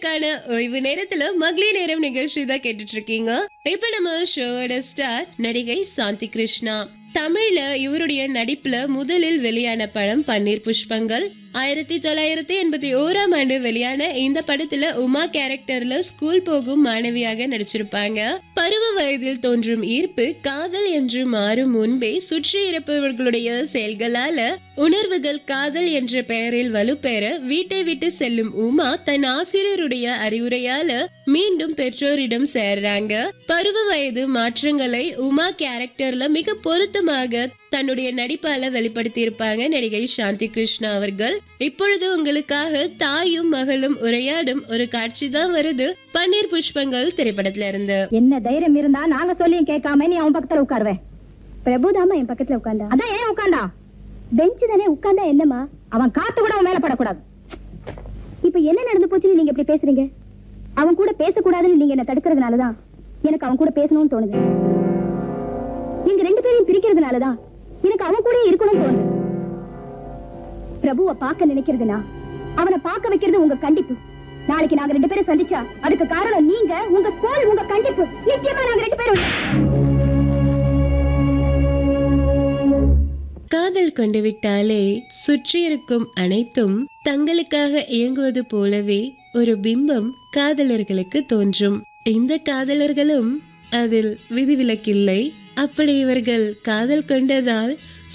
உங்களுக்கான ஓய்வு நேரத்துல மகளிர் நேரம் நிகழ்ச்சி தான் கேட்டுட்டு இருக்கீங்க இப்ப நம்ம ஷோவோட ஸ்டார் நடிகை சாந்தி கிருஷ்ணா தமிழ்ல இவருடைய நடிப்புல முதலில் வெளியான படம் பன்னீர் புஷ்பங்கள் ஆயிரத்தி தொள்ளாயிரத்தி எண்பத்தி ஓராம் ஆண்டு வெளியான இந்த படத்துல உமா கேரக்டர்ல ஸ்கூல் போகும் மாணவியாக நடிச்சிருப்பாங்க பருவ வயதில் தோன்றும் ஈர்ப்பு காதல் என்று மாறும் முன்பே சுற்றி இருப்பவர்களுடைய செயல்களால உணர்வுகள் காதல் என்ற பெயரில் வலுப்பெற வீட்டை விட்டு செல்லும் உமா தன் ஆசிரியருடைய அறிவுரையால மீண்டும் பெற்றோரிடம் சேர்றாங்க பருவ வயது மாற்றங்களை உமா கேரக்டர்ல மிக பொருத்தமாக தன்னுடைய நடிப்பால வெளிப்படுத்தி இருப்பாங்க நடிகை சாந்தி கிருஷ்ணா அவர்கள் இப்பொழுது உங்களுக்காக தாயும் மகளும் உரையாடும் ஒரு காட்சி தான் வருது பன்னீர் புஷ்பங்கள் திரைப்படத்துல இருந்து என்ன தைரியம் இருந்தா நாங்க சொல்லியும் கேட்காம நீ அவன் பக்கத்துல உட்காருவேன் பிரபுதாமா என் பக்கத்துல உட்கார்ந்தா அதான் ஏன் உட்கார்ந்தா பெஞ்ச் தானே உட்கார்ந்தா என்னமா அவன் காத்து கூட அவன் மேல படக்கூடாது இப்ப என்ன நடந்து போச்சுன்னு நீங்க இப்படி பேசுறீங்க அவன் கூட பேசக்கூடாதுன்னு நீங்க என்ன தடுக்கிறதுனாலதான் எனக்கு அவன் கூட பேசணும்னு தோணுது எங்க ரெண்டு பேரையும் பிரிக்கிறதுனாலதான் எனக்கு அவன் கூட இருக்கணும்னு தோணுது பிரபுவை பார்க்க நினைக்கிறதுனா அவனை பார்க்க வைக்கிறது உங்க கண்டிப்பு நாளைக்கு நாங்க ரெண்டு பேரும் சந்திச்சா அதுக்கு காரணம் நீங்க உங்க கோல் உங்க கண்டிப்பு நிச்சயமா நாங்க ரெண்டு பேரும் காதல் கொண்டு விட்டாலே சுற்றி இருக்கும் அனைத்தும் தங்களுக்காக இயங்குவது போலவே ஒரு பிம்பம் காதலர்களுக்கு தோன்றும் இந்த காதலர்களும் அதில் விதிவிலக்கில்லை அப்படி இவர்கள் காதல் கொண்டதால்